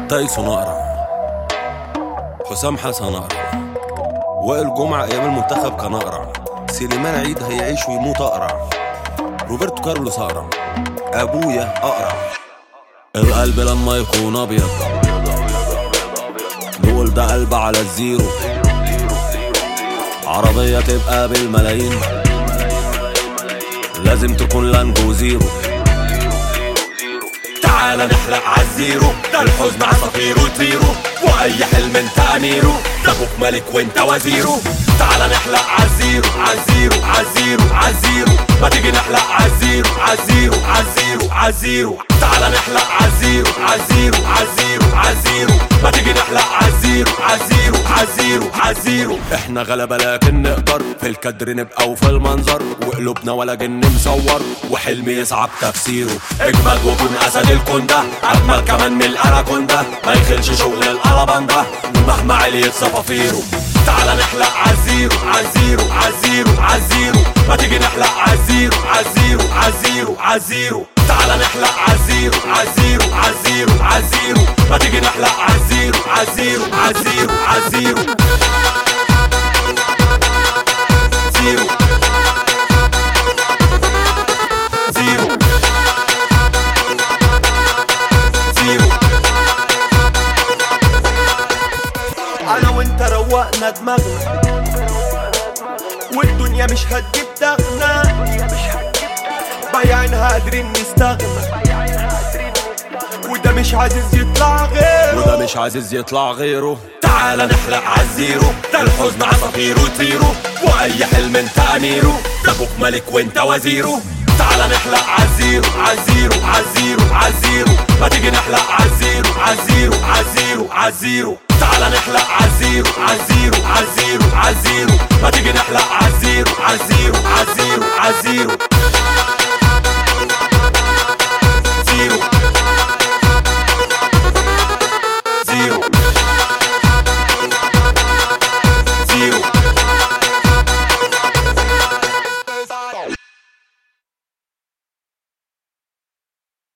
تايسون اقرع حسام حسن اقرع وائل جمعة ايام المنتخب كان اقرع سليمان عيد هيعيش ويموت اقرع روبرتو كارلوس اقرع ابويا اقرع القلب لما يكون ابيض نقول ده قلب على الزيرو عربية تبقى بالملايين لازم تكون لانجو زيرو تعال نحلق عالزيرو ده الحزن عصافيره طيره واي حلم انت اميره ده ابوك ملك وانت وزيره تعال نحلق عالزيرو عالزيرو عالزيرو عالزيرو ما تيجي نحلق عالزيرو عالزيرو عالزيرو عالزيرو تعال نحلق عالزيرو عالزيرو عالزيرو عالزيرو ما تيجي نحلق عالزيرو عالزيرو عالزيرو عالزيرو احنا غلبة لكن نقدر في الكدر نبقى وفي المنظر وقلوبنا ولا جن مصور وحلمي يصعب تفسيره اجمد وكون اسد الكوندا اجمل كمان من الاناكوندا ما يخلش شغل الالاباندا ومهما عليت صفافيره تعال نحلق عالزيرو عالزيرو عالزيرو عالزيرو ما تيجي نحلق عالزيرو عالزيرو عالزيرو عالزيرو تعال نحلق عالزيرو عالزيرو عالزيرو عالزيرو ما تيجي نحلق عالزيرو عالزيرو عالزيرو عالزيرو زيرو زيرو زيرو انا وانت روقنا دماغنا والدنيا مش هتجيب دغنا بايعينها قادرين نستغنى وده مش عايز يطلع غيره وده مش عايز يطلع غيره تعال نحلق عالزيرو ده الحزن عصافيره طيره واي حلم انت اميره ده ابوك ملك وانت وزيره تعال نحلق عالزيرو عالزيرو عالزيرو عالزيرو ما تيجي نحلق عالزيرو عالزيرو عالزيرو عالزيرو تعال نحلق عالزيرو عالزيرو عالزيرو عالزيرو ما تيجي نحلق عالزيرو عالزيرو عالزيرو عالزيرو